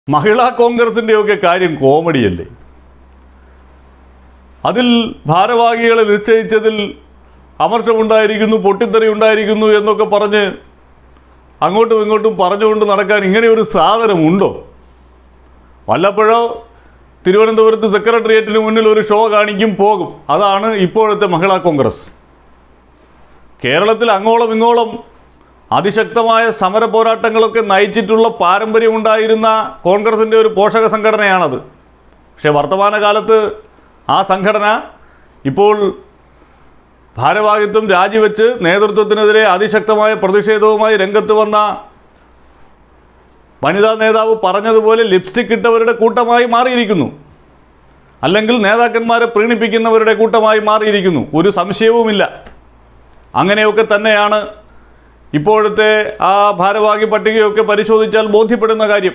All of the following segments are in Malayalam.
മഹിളാ കോൺഗ്രസിൻ്റെയൊക്കെ കാര്യം കോമഡിയല്ലേ അതിൽ ഭാരവാഹികളെ നിശ്ചയിച്ചതിൽ അമർഷമുണ്ടായിരിക്കുന്നു പൊട്ടിത്തെറി ഉണ്ടായിരിക്കുന്നു എന്നൊക്കെ പറഞ്ഞ് അങ്ങോട്ടും ഇങ്ങോട്ടും പറഞ്ഞുകൊണ്ട് നടക്കാൻ ഇങ്ങനെ ഒരു സാധനമുണ്ടോ വല്ലപ്പോഴോ തിരുവനന്തപുരത്ത് സെക്രട്ടേറിയറ്റിന് മുന്നിൽ ഒരു ഷോ കാണിക്കും പോകും അതാണ് ഇപ്പോഴത്തെ മഹിളാ കോൺഗ്രസ് കേരളത്തിൽ അങ്ങോളം ഇങ്ങോളം അതിശക്തമായ സമര പോരാട്ടങ്ങളൊക്കെ നയിച്ചിട്ടുള്ള പാരമ്പര്യമുണ്ടായിരുന്ന കോൺഗ്രസിൻ്റെ ഒരു പോഷക സംഘടനയാണത് പക്ഷേ വർത്തമാനകാലത്ത് ആ സംഘടന ഇപ്പോൾ ഭാരവാഹിത്വം രാജിവെച്ച് നേതൃത്വത്തിനെതിരെ അതിശക്തമായ പ്രതിഷേധവുമായി രംഗത്ത് വന്ന വനിതാ നേതാവ് പറഞ്ഞതുപോലെ ലിപ്സ്റ്റിക് ഇട്ടവരുടെ കൂട്ടമായി മാറിയിരിക്കുന്നു അല്ലെങ്കിൽ നേതാക്കന്മാരെ പ്രീണിപ്പിക്കുന്നവരുടെ കൂട്ടമായി മാറിയിരിക്കുന്നു ഒരു സംശയവുമില്ല അങ്ങനെയൊക്കെ തന്നെയാണ് ഇപ്പോഴത്തെ ആ ഭാരവാഹി പട്ടികയൊക്കെ പരിശോധിച്ചാൽ ബോധ്യപ്പെടുന്ന കാര്യം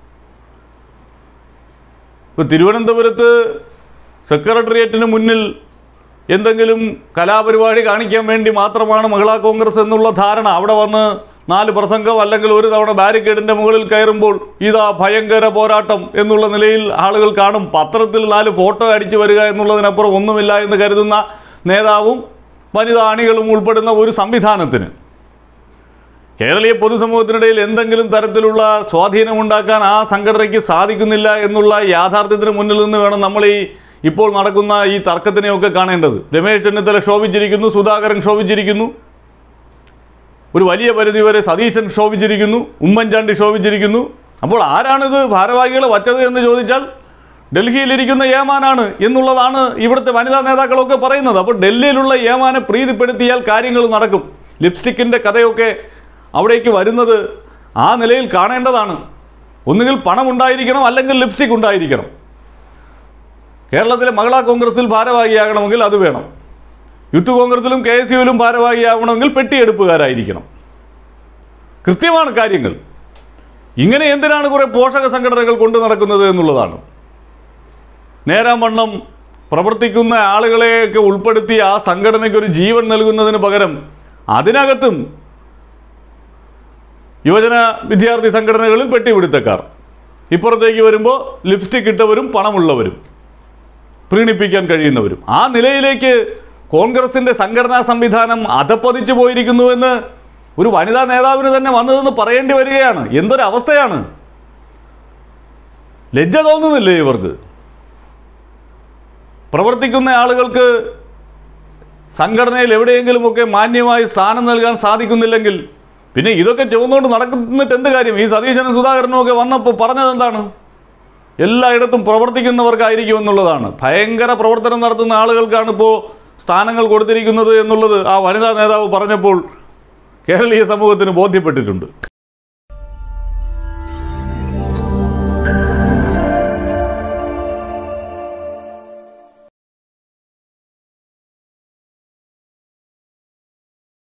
ഇപ്പോൾ തിരുവനന്തപുരത്ത് സെക്രട്ടേറിയറ്റിന് മുന്നിൽ എന്തെങ്കിലും കലാപരിപാടി കാണിക്കാൻ വേണ്ടി മാത്രമാണ് മഹിളാ കോൺഗ്രസ് എന്നുള്ള ധാരണ അവിടെ വന്ന് നാല് പ്രസംഗം അല്ലെങ്കിൽ ഒരു തവണ ബാരിക്കേഡിൻ്റെ മുകളിൽ കയറുമ്പോൾ ഇതാ ഭയങ്കര പോരാട്ടം എന്നുള്ള നിലയിൽ ആളുകൾ കാണും പത്രത്തിൽ നാല് ഫോട്ടോ അടിച്ചു വരിക എന്നുള്ളതിനപ്പുറം ഒന്നുമില്ല എന്ന് കരുതുന്ന നേതാവും വനിതാ അണികളും ഉൾപ്പെടുന്ന ഒരു സംവിധാനത്തിന് കേരളീയ പൊതുസമൂഹത്തിനിടയിൽ എന്തെങ്കിലും തരത്തിലുള്ള സ്വാധീനമുണ്ടാക്കാൻ ആ സംഘടനയ്ക്ക് സാധിക്കുന്നില്ല എന്നുള്ള യാഥാർത്ഥ്യത്തിന് മുന്നിൽ നിന്ന് വേണം നമ്മൾ ഈ ഇപ്പോൾ നടക്കുന്ന ഈ തർക്കത്തിനെയൊക്കെ കാണേണ്ടത് രമേശ് ചെന്നിത്തല ശോഭിച്ചിരിക്കുന്നു സുധാകരൻ ശോഭിച്ചിരിക്കുന്നു ഒരു വലിയ പരിധിവരെ സതീശൻ ശോഭിച്ചിരിക്കുന്നു ഉമ്മൻചാണ്ടി ശോഭിച്ചിരിക്കുന്നു അപ്പോൾ ആരാണിത് ഭാരവാഹികളെ വച്ചത് എന്ന് ചോദിച്ചാൽ ഡൽഹിയിലിരിക്കുന്ന ഏമാനാണ് എന്നുള്ളതാണ് ഇവിടുത്തെ വനിതാ നേതാക്കളൊക്കെ പറയുന്നത് അപ്പോൾ ഡൽഹിയിലുള്ള ഏമാനെ പ്രീതിപ്പെടുത്തിയാൽ കാര്യങ്ങൾ നടക്കും ലിപ്സ്റ്റിക്കിൻ്റെ കഥയൊക്കെ അവിടേക്ക് വരുന്നത് ആ നിലയിൽ കാണേണ്ടതാണ് ഒന്നുകിൽ പണം ഉണ്ടായിരിക്കണം അല്ലെങ്കിൽ ലിപ്സ്റ്റിക് ഉണ്ടായിരിക്കണം കേരളത്തിലെ മഹിളാ കോൺഗ്രസിൽ ഭാരവാഹിയാകണമെങ്കിൽ അത് വേണം യൂത്ത് കോൺഗ്രസിലും കെ എസ് യുവിലും ഭാരവാഹിയാവണമെങ്കിൽ പെട്ടിയെടുപ്പുകാരായിരിക്കണം കൃത്യമാണ് കാര്യങ്ങൾ ഇങ്ങനെ എന്തിനാണ് കുറേ പോഷക സംഘടനകൾ കൊണ്ടു നടക്കുന്നത് എന്നുള്ളതാണ് നേരാം വണ്ണം പ്രവർത്തിക്കുന്ന ആളുകളെയൊക്കെ ഉൾപ്പെടുത്തി ആ സംഘടനയ്ക്ക് ഒരു ജീവൻ നൽകുന്നതിന് പകരം അതിനകത്തും യുവജന വിദ്യാർത്ഥി സംഘടനകളിൽ പെട്ടിപിടുത്തക്കാർ ഇപ്പുറത്തേക്ക് വരുമ്പോൾ ലിപ്സ്റ്റിക് ഇട്ടവരും പണമുള്ളവരും പ്രീണിപ്പിക്കാൻ കഴിയുന്നവരും ആ നിലയിലേക്ക് കോൺഗ്രസിൻ്റെ സംഘടനാ സംവിധാനം അധപ്പതിച്ചു പോയിരിക്കുന്നുവെന്ന് ഒരു വനിതാ നേതാവിന് തന്നെ വന്നതെന്ന് പറയേണ്ടി വരികയാണ് എന്തൊരവസ്ഥയാണ് ലജ്ജ തോന്നുന്നില്ലേ ഇവർക്ക് പ്രവർത്തിക്കുന്ന ആളുകൾക്ക് സംഘടനയിൽ എവിടെയെങ്കിലുമൊക്കെ മാന്യമായി സ്ഥാനം നൽകാൻ സാധിക്കുന്നില്ലെങ്കിൽ പിന്നെ ഇതൊക്കെ ചുവന്നുകൊണ്ട് നടക്കുന്നിട്ട് എന്ത് കാര്യം ഈ സതീശനും സുധാകരനും ഒക്കെ വന്നപ്പോൾ പറഞ്ഞത് എന്താണ് എല്ലായിടത്തും പ്രവർത്തിക്കുന്നവർക്കായിരിക്കും എന്നുള്ളതാണ് ഭയങ്കര പ്രവർത്തനം നടത്തുന്ന ആളുകൾക്കാണ് ഇപ്പോൾ സ്ഥാനങ്ങൾ കൊടുത്തിരിക്കുന്നത് എന്നുള്ളത് ആ വനിതാ നേതാവ് പറഞ്ഞപ്പോൾ കേരളീയ സമൂഹത്തിന് ബോധ്യപ്പെട്ടിട്ടുണ്ട്